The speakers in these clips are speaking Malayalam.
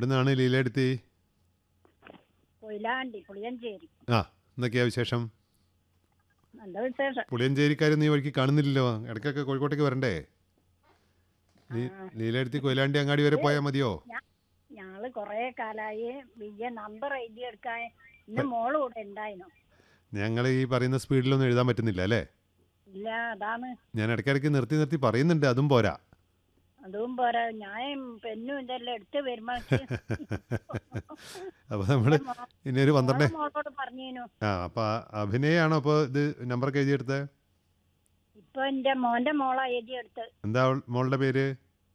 എവിടുന്നാണ് ലീലയെടുത്തി കൊയിലാണ്ടി പുളിയഞ്ചേരി ആ എന്തൊക്കെയാ വിശേഷം നല്ല വിശേഷം പുളിയഞ്ചേരിക്കാരൊന്നും ഈ വഴിക്ക് കാണുന്നില്ലല്ലോ ഇടയ്ക്കൊക്കെ കോഴിക്കോട്ടേക്ക് വരണ്ടേ ലീ- ലീലയെടുത്തി കൊയിലാണ്ടി അങ്ങാടി വരെ പോയാൽ മതിയോ ഞങ്ങള് കൊറേ കാലായി വലിയ നമ്പർ എഴുതി എടുക്കാൻ ഇന്ന് മോള് കൂടെ ഉണ്ടായിരുന്നു ഞങ്ങൾ ഈ പറയുന്ന സ്പീഡിലൊന്നും എഴുതാൻ പറ്റുന്നില്ല അല്ലേ ഇല്ല അതാണ് ഞാൻ ഇടയ്ക്കിടയ്ക്ക് നിർത്തി നിർത്തി പറയുന്നുണ്ട് അതും പോരാ അതും പോരാ ഞാൻ പെന്നും ഇതെല്ലാം എടുത്ത് വരുമ്പോ അപ്പോൾ നമ്മൾ ഇനി ഒരു പന്ത്രണ്ട് മോളോട് പറഞ്ഞേനു ആ അപ്പോൾ അഭിനയാണോ അപ്പോൾ ഇത് നമ്പറൊക്കെ എഴുതിയെടുത്തത് ഇപ്പൊ എന്റെ മോന്റെ മോളാ എഴുതി എടുത്ത് എന്താ അവൾ- മോളുടെ പേര്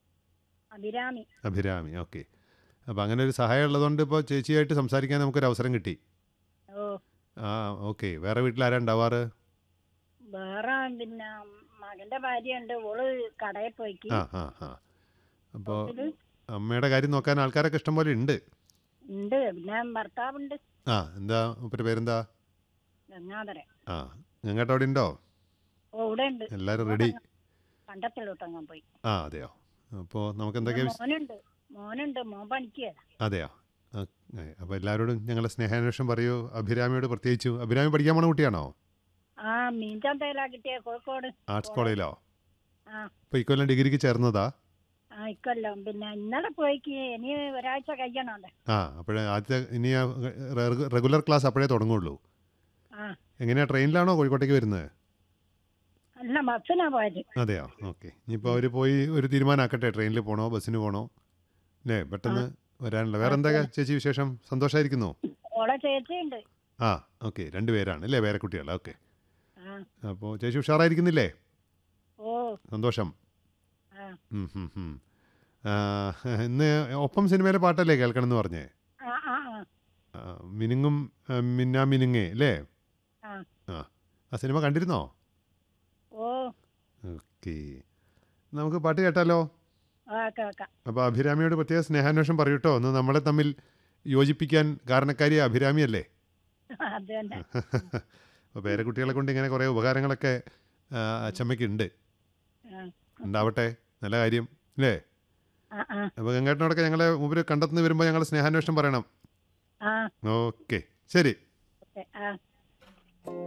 അഭിരാമി അഭിരാമി ഓക്കെ അപ്പോൾ അങ്ങനെ ഒരു സഹായം ഉള്ളതുകൊണ്ട് ഇപ്പോൾ ചേച്ചിയായിട്ട് സംസാരിക്കാൻ നമുക്കൊരു അവസരം കിട്ടി ഓ ആ ഓക്കെ വേറെ വീട്ടിൽ ആരാ ഉണ്ടാവാറ് വേറെ പിന്നെ മകന്റെ ഭാര്യ ഉണ്ട് ഓള് കടയിൽ പോയിക്ക് ആ ആ ആ അപ്പോൾ ഇത് അമ്മയുടെ കാര്യം നോക്കാൻ ആൾക്കാരൊക്കെ ഇഷ്ടം പോലെ ഉണ്ട് ഉണ്ട് പിന്നെ ഭർത്താവുണ്ട് ആ എന്താ മുപ്പര് പേരെന്താ ഗംഗാധരൻ ആ ഞങ്ങട്ട് അവിടെ ഉണ്ടോ ഓ ഇവിടെ ഉണ്ട് എല്ലാവരും റെഡി കണ്ടത്തിലോട്ടങ്ങാൻ പോയി ആ അതെയോ അപ്പോൾ നമുക്ക് എന്തൊക്കെയാ വിശ- മോനുണ്ട് മോനുണ്ട് മോൻ പണിക്കുക അതെയോ അപ്പോൾ എല്ലാവരോടും ഞങ്ങളുടെ സ്നേഹാന്വേഷണം പറയൂ അഭിരാമിയോട് പ്രത്യേകിച്ചു അഭിരാമി പഠിക്കാൻ പോണ കുട്ടിയാണോ ആ മീൻചന്തയിലാ കിട്ടിയ കോഴിക്കോട് ആർട്സ് കോളേജിലോ ആ ഇപ്പോൾ ഇക്കൊല്ലം ഡിഗ്രിക്ക് ചേർന്നതാ ആ ഇക്കൊല്ലം പിന്നെ ഇന്നലെ പോയിക്ക് ഇനി ഒരാഴ്ച കഴിയണമല്ലേ ആ അപ്പോഴേ ആദ്യത്തെ ഇനി ആ റെ- റെഗുലർ ക്ലാസ് അപ്പോഴേ തുടങ്ങുള്ളൂ ആ എങ്ങനെയാ ട്രെയിനിലാണോ കോഴിക്കോട്ടേക്ക് വരുന്നത് അല്ല ബസ്സിനാ പോയത് അതെയോ ഓക്കെ ഇനിയിപ്പോൾ അവർ പോയി ഒരു തീരുമാനമാക്കട്ടെ ട്രെയിനിൽ പോകണോ ബസ്സിന് പോകണോ അല്ലേ പെട്ടെന്ന് വരാനുള്ള വേറെ എന്താ ചേച്ചി വിശേഷം സന്തോഷമായിരിക്കുന്നോ ഓളെ ചേച്ചിയുണ്ട് ആ ഓക്കെ രണ്ട് പേരാണ് അല്ലേ വേറെ കുട്ടികൾ ഓക്കെ ആ അപ്പോൾ ചേച്ചി ഉഷാറായിരിക്കുന്നില്ലേ ഓ സന്തോഷം ആ ഉം, ഉം, ഉം. ആ, ഇന്ന് ഒപ്പം സിനിമയിലെ പാട്ടല്ലേ കേൾക്കണം എന്ന് പറഞ്ഞേ ആ ആ ആ ആ, മിനുങ്ങും ആ, മിന്നാ മിനുങ്ങേ അല്ലേ ആ ആ ആ സിനിമ കണ്ടിരുന്നോ ഓ ഓക്കെ നമുക്ക് പാട്ട് കേട്ടാലോ ആ കേൾക്കാം അപ്പോൾ അഭിരാമിയോട് പ്രത്യേക സ്നേഹാന്വേഷണം പറയൂട്ടോ ഒന്ന് നമ്മളെ തമ്മിൽ യോജിപ്പിക്കാൻ കാരണക്കാരി അഭിരാമിയല്ലേ അത് തന്നെ അപ്പോൾ പേരക്കുട്ടികളെ കൊണ്ട് ഇങ്ങനെ കുറേ ഉപകാരങ്ങളൊക്കെ ആ, അച്ചമ്മയ്ക്ക് ഉണ്ട് ആ ഉണ്ടാവട്ടെ നല്ല കാര്യം അല്ലേ ആ ആ അപ്പോൾ ഗംഗേട്ടനോടൊക്കെ ഞങ്ങളെ മുമ്പിൽ കണ്ടെത്തുന്ന വരുമ്പോൾ ഞങ്ങൾ സ്നേഹാന്വേഷണം പറയണം ആ ഓക്കെ ശരി ഓക്കെ ആ